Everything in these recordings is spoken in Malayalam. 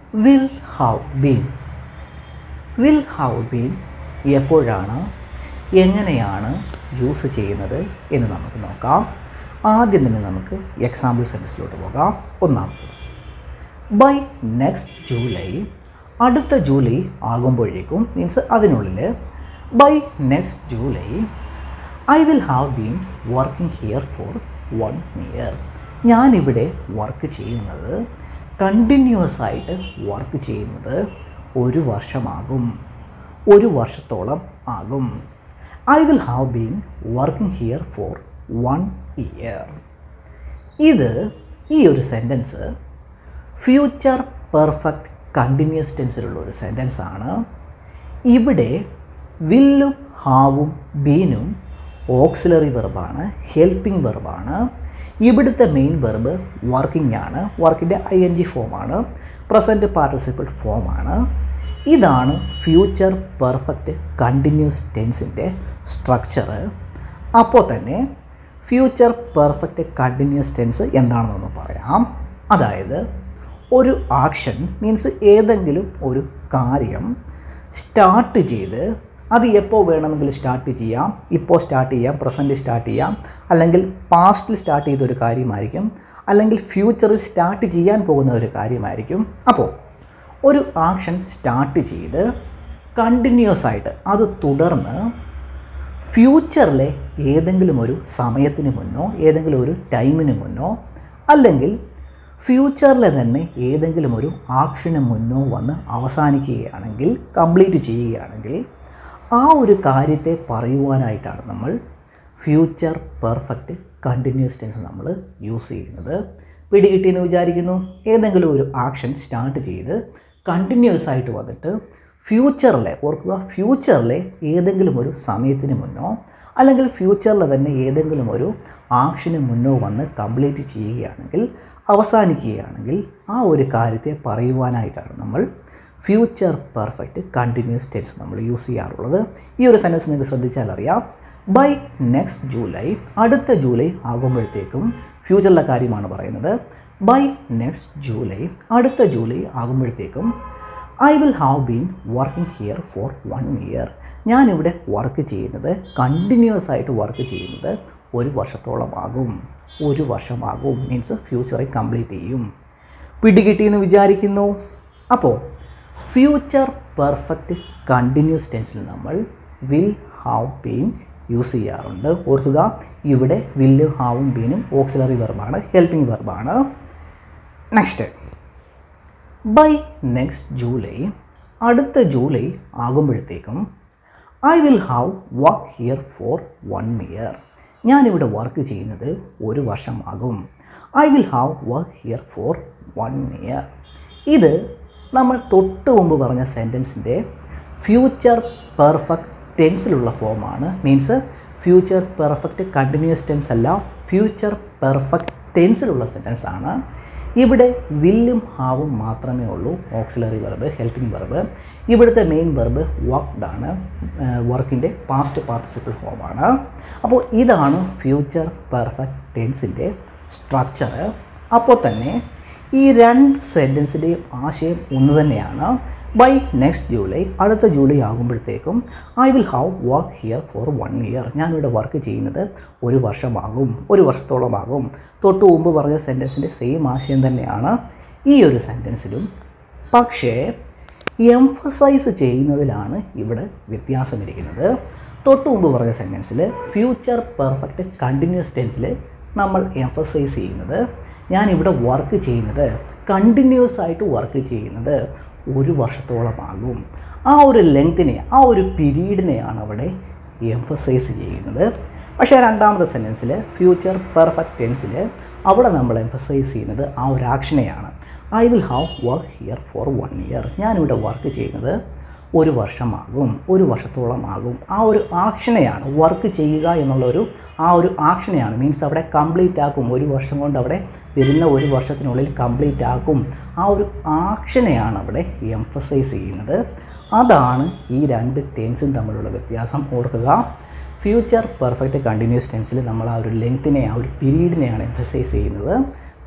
will have been will have been എപ്പോഴാണ് എങ്ങനെയാണ് യൂസ് ചെയ്യുന്നത് എന്ന് നമുക്ക് നോക്കാം ആദ്യം തന്നെ നമുക്ക് എക്സാമ്പിൾ സെൻറ്റൻസിലോട്ട് പോകാം ഒന്നാമത് ബൈ നെക്സ്റ്റ് ജൂലൈ അടുത്ത ജൂലൈ ആകുമ്പോഴേക്കും മീൻസ് അതിനുള്ളിൽ by next July I will have been working here for one year ഞാനിവിടെ വർക്ക് ചെയ്യുന്നത് കണ്ടിന്യൂസ് ആയിട്ട് വർക്ക് ചെയ്യുന്നത് ഒരു വർഷമാകും ഒരു വർഷത്തോളം ആകും I will have been working here for one year ഇത് ഈ ഒരു സെൻറ്റൻസ് ഫ്യൂച്ചർ പെർഫെക്റ്റ് കണ്ടിന്യൂസ് ടെൻസിലുള്ള ഒരു സെൻറ്റൻസ് ആണ് ഇവിടെ വില്ലും ഹാവും ബീനും ഓക്സിലറി വെർബാണ് ഹെൽപ്പിംഗ് വെർബാണ് ഇവിടുത്തെ മെയിൻ വെർബ് വർക്കിംഗ് ആണ് വർക്കിൻ്റെ ഐ എൻ ജി ഫോമാണ് പ്രസൻറ്റ് പാർട്ടിസിപ്പിൾ ഫോമാണ് ഇതാണ് ഫ്യൂച്ചർ പെർഫെക്റ്റ് കണ്ടിന്യൂസ് ടെൻസിൻ്റെ സ്ട്രക്ചർ അപ്പോൾ തന്നെ ഫ്യൂച്ചർ പെർഫെക്റ്റ് കണ്ടിന്യൂസ് ടെൻസ് എന്താണെന്നൊന്ന് പറയാം അതായത് ഒരു ആക്ഷൻ മീൻസ് ഏതെങ്കിലും ഒരു കാര്യം സ്റ്റാർട്ട് ചെയ്ത് അത് എപ്പോൾ വേണമെങ്കിലും സ്റ്റാർട്ട് ചെയ്യാം ഇപ്പോൾ സ്റ്റാർട്ട് ചെയ്യാം പ്രസൻറ്റ് സ്റ്റാർട്ട് ചെയ്യാം അല്ലെങ്കിൽ പാസ്റ്റിൽ സ്റ്റാർട്ട് ചെയ്ത ഒരു കാര്യമായിരിക്കും അല്ലെങ്കിൽ ഫ്യൂച്ചറിൽ സ്റ്റാർട്ട് ചെയ്യാൻ പോകുന്ന ഒരു കാര്യമായിരിക്കും അപ്പോൾ ഒരു ആക്ഷൻ സ്റ്റാർട്ട് ചെയ്ത് കണ്ടിന്യൂസ് ആയിട്ട് അത് തുടർന്ന് ഫ്യൂച്ചറിലെ ഏതെങ്കിലും ഒരു സമയത്തിന് മുന്നോ ഏതെങ്കിലും ഒരു ടൈമിന് മുന്നോ അല്ലെങ്കിൽ ഫ്യൂച്ചറിലെ തന്നെ ഏതെങ്കിലും ഒരു ആക്ഷന് മുന്നോ വന്ന് അവസാനിക്കുകയാണെങ്കിൽ കംപ്ലീറ്റ് ചെയ്യുകയാണെങ്കിൽ ആ ഒരു കാര്യത്തെ പറയുവാനായിട്ടാണ് നമ്മൾ ഫ്യൂച്ചർ പെർഫെക്റ്റ് കണ്ടിന്യൂസ് ടെൻസ് നമ്മൾ യൂസ് ചെയ്യുന്നത് പിടികിട്ടിയെന്ന് വിചാരിക്കുന്നു ഏതെങ്കിലും ഒരു ആക്ഷൻ സ്റ്റാർട്ട് ചെയ്ത് കണ്ടിന്യൂസ് ആയിട്ട് വന്നിട്ട് ഫ്യൂച്ചറിലെ ഓർക്കുക ഫ്യൂച്ചറിലെ ഏതെങ്കിലും ഒരു സമയത്തിന് മുന്നോ അല്ലെങ്കിൽ ഫ്യൂച്ചറിൽ തന്നെ ഏതെങ്കിലും ഒരു ആക്ഷന് മുന്നോ വന്ന് കംപ്ലീറ്റ് ചെയ്യുകയാണെങ്കിൽ അവസാനിക്കുകയാണെങ്കിൽ ആ ഒരു കാര്യത്തെ പറയുവാനായിട്ടാണ് നമ്മൾ ഫ്യൂച്ചർ പെർഫെക്റ്റ് കണ്ടിന്യൂസ് ടെൻസ് നമ്മൾ യൂസ് ചെയ്യാറുള്ളത് ഈ ഒരു സെൻറ്റൻസ് നിങ്ങൾക്ക് ശ്രദ്ധിച്ചാൽ അറിയാം ബൈ നെക്സ്റ്റ് ജൂലൈ അടുത്ത ജൂലൈ ആകുമ്പോഴത്തേക്കും ഫ്യൂച്ചറിലെ കാര്യമാണ് പറയുന്നത് ബൈ നെക്സ്റ്റ് ജൂലൈ അടുത്ത ജൂലൈ ആകുമ്പോഴത്തേക്കും I will have been working here for one year ഞാനിവിടെ വർക്ക് ചെയ്യുന്നത് കണ്ടിന്യൂസ് ആയിട്ട് വർക്ക് ചെയ്യുന്നത് ഒരു വർഷത്തോളമാകും ഒരു വർഷമാകും മീൻസ് ഫ്യൂച്ചറിൽ കംപ്ലീറ്റ് ചെയ്യും പിടികിട്ടിയെന്ന് വിചാരിക്കുന്നു അപ്പോൾ ഫ്യൂച്ചർ പെർഫെക്റ്റ് കണ്ടിന്യൂസ് ടെൻസിൽ നമ്മൾ വിൽ ഹാവ് ബീൻ യൂസ് ചെയ്യാറുണ്ട് ഓർക്കുക ഇവിടെ വില്ലും ഹാവും ബീനും ഓക്സിലറി വെർബാണ് ഹെൽപ്പിംഗ് വെർബാണ് നെക്സ്റ്റ് ബൈ നെക്സ്റ്റ് ജൂലൈ അടുത്ത ജൂലൈ ആകുമ്പോഴത്തേക്കും I will have work here for one year ഞാനിവിടെ വർക്ക് ചെയ്യുന്നത് ഒരു വർഷമാകും I will have work here for one year ഇത് നമ്മൾ തൊട്ട് മുമ്പ് പറഞ്ഞ സെൻറ്റൻസിൻ്റെ ഫ്യൂച്ചർ പെർഫെക്റ്റ് ടെൻസിലുള്ള ഫോമാണ് means future perfect continuous tense അല്ല ഫ്യൂച്ചർ പെർഫെക്റ്റ് ടെൻസിലുള്ള സെൻറ്റൻസ് ആണ് ഇവിടെ വില്ലും ഹാവും മാത്രമേ ഉള്ളൂ ഓക്സിലറി വെർബ് ഹെൽപ്പിംഗ് വെർബ് ഇവിടുത്തെ മെയിൻ വെർബ് വർക്ക്ഡ് ആണ് വർക്കിൻ്റെ പാസ്റ്റ് പാർട്ടിസിപ്പിൾ ഫോമാണ് അപ്പോൾ ഇതാണ് ഫ്യൂച്ചർ പെർഫെക്റ്റ് ടെൻസിൻ്റെ സ്ട്രക്ചർ അപ്പോൾ തന്നെ ഈ രണ്ട് സെൻറ്റൻസിൻ്റെയും ആശയം ഒന്ന് തന്നെയാണ് ബൈ നെക്സ്റ്റ് ജൂലൈ അടുത്ത ജൂലൈ ആകുമ്പോഴത്തേക്കും I will have work here for one year ഞാനിവിടെ വർക്ക് ചെയ്യുന്നത് ഒരു വർഷമാകും ഒരു വർഷത്തോളമാകും തൊട്ട് മുമ്പ് പറഞ്ഞ സെൻറ്റൻസിൻ്റെ സെയിം ആശയം തന്നെയാണ് ഈ ഒരു സെൻറ്റൻസിലും പക്ഷേ എംഫസൈസ് ചെയ്യുന്നതിലാണ് ഇവിടെ വ്യത്യാസമിരിക്കുന്നത് തൊട്ട് മുമ്പ് പറഞ്ഞ സെൻറ്റൻസിൽ ഫ്യൂച്ചർ പെർഫെക്റ്റ് കണ്ടിന്യൂസ് ടെൻസിൽ നമ്മൾ എംഫസൈസ് ചെയ്യുന്നത് ഞാനിവിടെ വർക്ക് ചെയ്യുന്നത് കണ്ടിന്യൂസ് ആയിട്ട് വർക്ക് ചെയ്യുന്നത് ഒരു വർഷത്തോളമാകും ആ ഒരു ലെങ്തിനെ ആ ഒരു പീരീഡിനെയാണ് അവിടെ എംഫസൈസ് ചെയ്യുന്നത് പക്ഷേ രണ്ടാമത്തെ സെൻറ്റൻസിൽ ഫ്യൂച്ചർ പെർഫെക്റ്റ് ടെൻസിൽ അവിടെ നമ്മൾ എംഫസൈസ് ചെയ്യുന്നത് ആ ഒരു ആക്ഷനെയാണ് I will have work here for one year ഞാനിവിടെ വർക്ക് ചെയ്യുന്നത് ഒരു വർഷമാകും ഒരു വർഷത്തോളമാകും ആ ഒരു ആക്ഷനെയാണ് വർക്ക് ചെയ്യുക എന്നുള്ളൊരു ആ ഒരു ആക്ഷനെയാണ് മീൻസ് അവിടെ കംപ്ലീറ്റ് ആക്കും ഒരു വർഷം കൊണ്ട് അവിടെ വരുന്ന ഒരു വർഷത്തിനുള്ളിൽ കംപ്ലീറ്റ് ആക്കും ആ ഒരു ആക്ഷനെയാണ് അവിടെ എംഫസൈസ് ചെയ്യുന്നത് അതാണ് ഈ രണ്ട് ടെൻസും തമ്മിലുള്ള വ്യത്യാസം ഓർക്കുക ഫ്യൂച്ചർ പെർഫെക്റ്റ് കണ്ടിന്യൂസ് ടെൻസിൽ നമ്മൾ ആ ഒരു ലെങ്ത്തിനെ ആ ഒരു പീരീഡിനെയാണ് എംഫസൈസ് ചെയ്യുന്നത്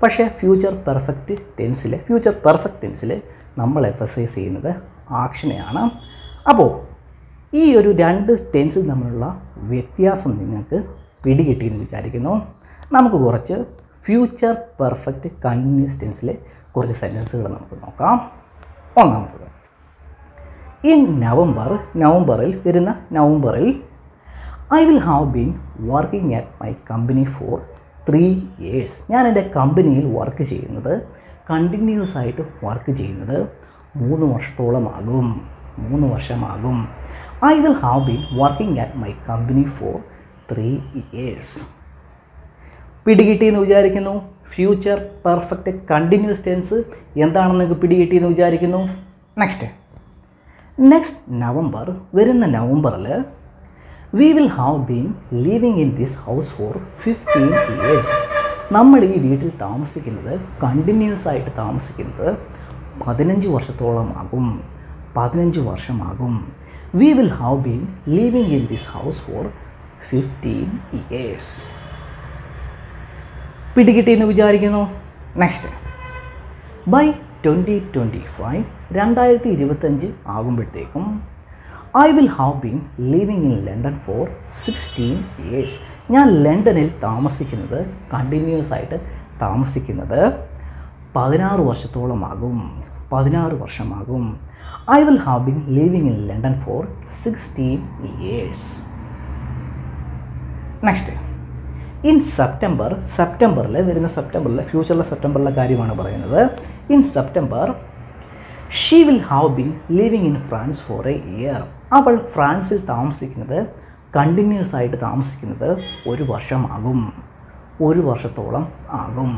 പക്ഷേ ഫ്യൂച്ചർ പെർഫെക്റ്റ് ടെൻസിൽ ഫ്യൂച്ചർ പെർഫെക്റ്റ് ടെൻസിൽ നമ്മൾ എഫസൈസ് ചെയ്യുന്നത് ആക്ഷനെയാണ് അപ്പോൾ ഈ ഒരു രണ്ട് ടെൻസിൽ തമ്മിലുള്ള വ്യത്യാസം നിങ്ങൾക്ക് പിടികിട്ടിയെന്ന് വിചാരിക്കുന്നു നമുക്ക് കുറച്ച് ഫ്യൂച്ചർ പെർഫെക്റ്റ് കണ്ടിന്യൂസ് ടെൻസിലെ കുറച്ച് സെൻറ്റൻസുകൾ നമുക്ക് നോക്കാം ഒന്നാമത്തത് ഇൻ നവംബർ നവംബറിൽ വരുന്ന നവംബറിൽ I will have been working at my company for three years ഞാൻ എൻ്റെ കമ്പനിയിൽ വർക്ക് ചെയ്യുന്നത് കണ്ടിന്യൂസ് ആയിട്ട് വർക്ക് ചെയ്യുന്നത് മൂന്ന് വർഷത്തോളമാകും മൂന്ന് വർഷമാകും I will have been working at my company for three years പിടികിട്ടിയെന്ന് വിചാരിക്കുന്നു ഫ്യൂച്ചർ പെർഫെക്റ്റ് കണ്ടിന്യൂസ് ടെൻസ് എന്താണെന്ന് നിങ്ങൾക്ക് പിടികിട്ടിയെന്ന് വിചാരിക്കുന്നു നെക്സ്റ്റ് നെക്സ്റ്റ് നവംബർ വരുന്ന നവംബറിൽ we will have been living in this house for fifteen years നമ്മൾ ഈ വീട്ടിൽ താമസിക്കുന്നത് കണ്ടിന്യൂസ് ആയിട്ട് താമസിക്കുന്നത് പതിനഞ്ച് വർഷത്തോളമാകും പതിനഞ്ച് വർഷമാകും we will have been living in this house for fifteen years പിടികിട്ടിയെന്ന് വിചാരിക്കുന്നു next by twenty twenty five രണ്ടായിരത്തി ഇരുപത്തഞ്ച് ആകുമ്പോഴത്തേക്കും I will have been living in London for sixteen years ഞാൻ ലണ്ടനിൽ താമസിക്കുന്നത് കണ്ടിന്യൂസ് ആയിട്ട് താമസിക്കുന്നത് പതിനാറ് വർഷത്തോളമാകും പതിനാറ് വർഷമാകും I will have been living in London for sixteen years next in September സെപ്റ്റംബറിൽ വരുന്ന സെപ്റ്റംബറിൽ ഫ്യൂച്ചറിലെ സെപ്റ്റംബറിലെ കാര്യമാണ് പറയുന്നത് in September she will have been living in France for a year അവൾ ഫ്രാൻസിൽ താമസിക്കുന്നത് കണ്ടിന്യൂസ് ആയിട്ട് താമസിക്കുന്നത് ഒരു വർഷമാകും ഒരു വർഷത്തോളം ആകും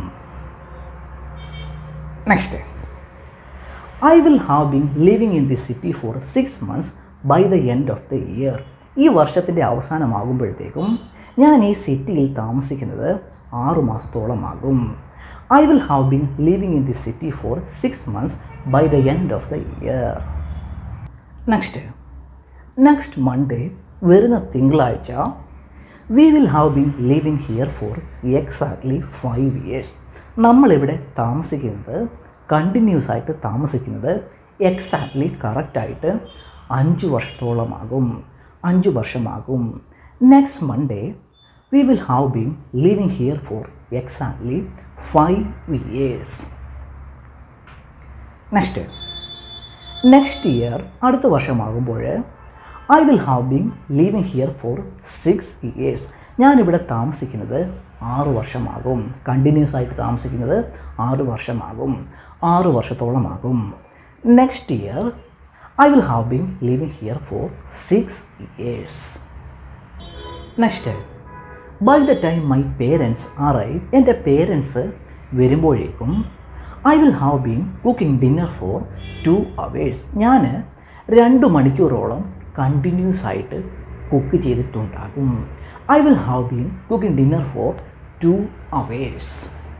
next I will have been living in the city for six months by the end of the year ഈ വർഷത്തിൻ്റെ അവസാനമാകുമ്പോഴത്തേക്കും ഞാൻ ഈ സിറ്റിയിൽ താമസിക്കുന്നത് ആറു മാസത്തോളമാകും I will have been living in the city for six months by the end of the year next next Monday വരുന്ന തിങ്കളാഴ്ച we will have been living here for exactly five years നമ്മളിവിടെ താമസിക്കുന്നത് കണ്ടിന്യൂസ് ആയിട്ട് താമസിക്കുന്നത് എക്സാക്ട്ലി കറക്റ്റായിട്ട് അഞ്ച് വർഷത്തോളമാകും അഞ്ച് വർഷമാകും next Monday we will have been living here for exactly five years next next year അടുത്ത വർഷമാകുമ്പോൾ I will have been living here for six years ഞാനിവിടെ താമസിക്കുന്നത് ആറ് വർഷമാകും കണ്ടിന്യൂസ് ആയിട്ട് താമസിക്കുന്നത് ആറ് വർഷമാകും ആറ് വർഷത്തോളമാകും next year I will have been living here for six years next by the time my parents ആറായി എൻ്റെ പേരൻസ് വരുമ്പോഴേക്കും I will have been cooking dinner for two hours ഞാൻ രണ്ട് മണിക്കൂറോളം കണ്ടിന്യൂസ് ആയിട്ട് കുക്ക് ചെയ്തിട്ടുണ്ടാകും I will have been cooking dinner for two hours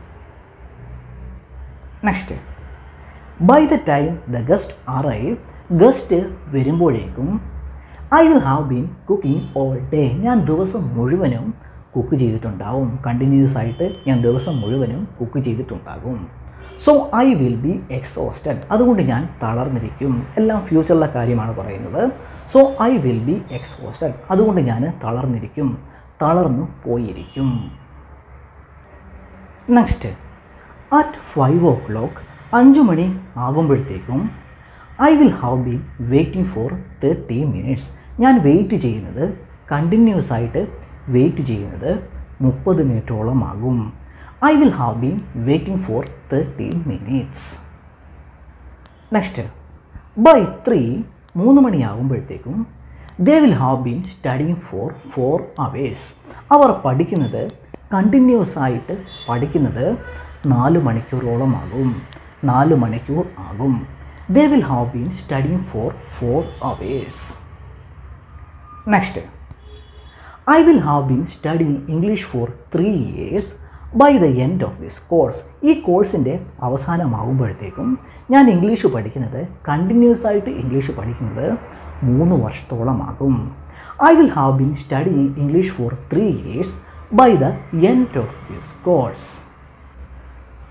next by the time the guest arrive guest വരുമ്പോഴേക്കും I will have been cooking all day ഞാൻ ദിവസം മുഴുവനും കുക്ക് ചെയ്തിട്ടുണ്ടാവും കണ്ടിന്യൂസ് ആയിട്ട് ഞാൻ ദിവസം മുഴുവനും കുക്ക് ചെയ്തിട്ടുണ്ടാകും so I will be exhausted അതുകൊണ്ട് ഞാൻ തളർന്നിരിക്കും എല്ലാം ഫ്യൂച്ചറിലെ കാര്യമാണ് പറയുന്നത് so I will be exhausted അതുകൊണ്ട് ഞാൻ തളർന്നിരിക്കും തളർന്നു പോയിരിക്കും next at five o'clock അഞ്ച് മണി ആകുമ്പോഴത്തേക്കും I will have been waiting for thirty minutes ഞാൻ വെയിറ്റ് ചെയ്യുന്നത് കണ്ടിന്യൂസ് ആയിട്ട് വെയിറ്റ് ചെയ്യുന്നത് മുപ്പത് മിനിറ്റോളം ആകും I will have been waiting for thirty minutes next by three മൂന്ന് മണിയാകുമ്പോഴത്തേക്കും they will have been studying for four hours അവർ പഠിക്കുന്നത് കണ്ടിന്യൂസ് ആയിട്ട് പഠിക്കുന്നത് നാല് മണിക്കൂറോളമാകും നാല് മണിക്കൂർ ആകും they will have been studying for four hours next I will have been studying English for three years by the end of this course ഈ കോഴ്സിൻ്റെ അവസാനമാകുമ്പോഴത്തേക്കും ഞാൻ ഇംഗ്ലീഷ് പഠിക്കുന്നത് കണ്ടിന്യൂസ് ആയിട്ട് ഇംഗ്ലീഷ് പഠിക്കുന്നത് മൂന്ന് വർഷത്തോളമാകും I will have been studying English for three years by the end of this course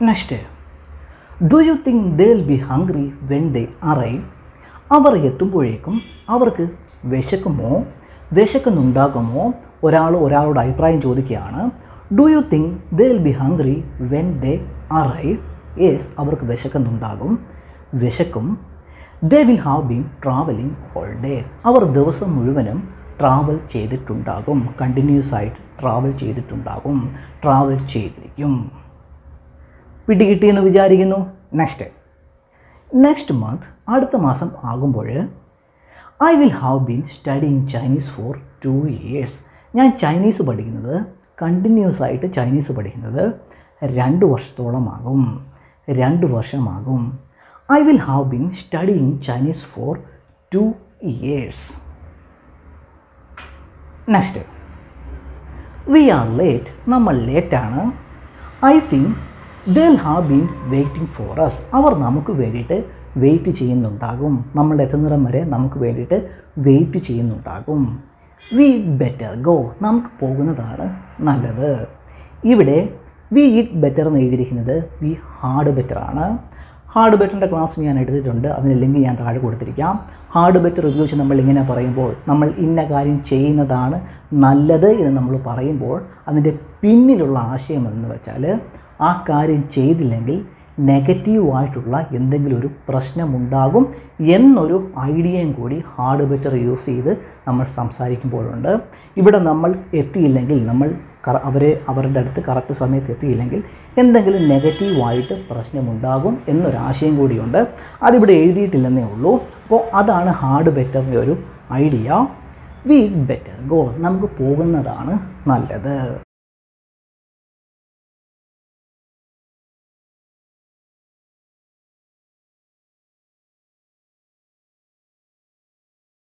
next do you think they will be hungry when they arrive അവർ എത്തുമ്പോഴേക്കും അവർക്ക് വിശക്കുമോ വിശക്കുന്നുണ്ടാകുമോ ഒരാൾ ഒരാളോട് അഭിപ്രായം ചോദിക്കുകയാണ് do you think they will be hungry when they arrive yes അവർക്ക് വിശക്കുന്നുണ്ടാകും വിശക്കും they will have been travelling all day അവർ ദിവസം മുഴുവനും ട്രാവൽ ചെയ്തിട്ടുണ്ടാകും കണ്ടിന്യൂസ് ആയിട്ട് ട്രാവൽ ചെയ്തിട്ടുണ്ടാകും ട്രാവൽ ചെയ്തിരിക്കും പിടികിട്ടിയെന്ന് വിചാരിക്കുന്നു നെക്സ്റ്റ് നെക്സ്റ്റ് മന്ത് അടുത്ത മാസം ആകുമ്പോൾ I will have been studying Chinese for two years ഞാൻ ചൈനീസ് പഠിക്കുന്നത് കണ്ടിന്യൂസ് ആയിട്ട് ചൈനീസ് പഠിക്കുന്നത് രണ്ട് വർഷത്തോളമാകും രണ്ട് വർഷമാകും I will have been studying Chinese for two years next we are late നമ്മൾ ലേറ്റാണ് I think they'll have been waiting for us അവർ നമുക്ക് വേണ്ടിയിട്ട് വെയിറ്റ് ചെയ്യുന്നുണ്ടാകും നമ്മൾ എത്തുന്നിടം വരെ നമുക്ക് വേണ്ടിയിട്ട് വെയിറ്റ് ചെയ്യുന്നുണ്ടാകും വി ബെറ്റർ ഗോ നമുക്ക് പോകുന്നതാണ് നല്ലത് ഇവിടെ വി ഇറ്റ് ബെറ്റർ എന്ന് എഴുതിയിരിക്കുന്നത് വി ഹാർഡ് ബെറ്റർ ആണ് ഹാർഡ് ബെറ്ററിൻ്റെ ക്ലാസ് ഞാൻ എടുത്തിട്ടുണ്ട് അതിന് ലിങ്ക് ഞാൻ താഴെ കൊടുത്തിരിക്കാം ഹാർഡ് ബെറ്റർ ഉപയോഗിച്ച് നമ്മൾ ഇങ്ങനെ പറയുമ്പോൾ നമ്മൾ ഇന്ന കാര്യം ചെയ്യുന്നതാണ് നല്ലത് എന്ന് നമ്മൾ പറയുമ്പോൾ അതിൻ്റെ പിന്നിലുള്ള ആശയം എന്ന് വെച്ചാൽ ആ കാര്യം ചെയ്തില്ലെങ്കിൽ നെഗറ്റീവായിട്ടുള്ള എന്തെങ്കിലും ഒരു പ്രശ്നമുണ്ടാകും എന്നൊരു ഐഡിയയും കൂടി ഹാർഡ് ബെറ്റർ യൂസ് ചെയ്ത് നമ്മൾ സംസാരിക്കുമ്പോഴുണ്ട് ഇവിടെ നമ്മൾ എത്തിയില്ലെങ്കിൽ നമ്മൾ കറ അവരെ അവരുടെ അടുത്ത് കറക്റ്റ് സമയത്ത് എത്തിയില്ലെങ്കിൽ എന്തെങ്കിലും നെഗറ്റീവായിട്ട് പ്രശ്നമുണ്ടാകും എന്നൊരാശയം കൂടിയുണ്ട് അതിവിടെ എഴുതിയിട്ടില്ലെന്നേ ഉള്ളൂ അപ്പോൾ അതാണ് ഹാർഡ് ബെറ്ററിൻ്റെ ഒരു ഐഡിയ വി ബെറ്റർ ഗോ നമുക്ക് പോകുന്നതാണ് നല്ലത്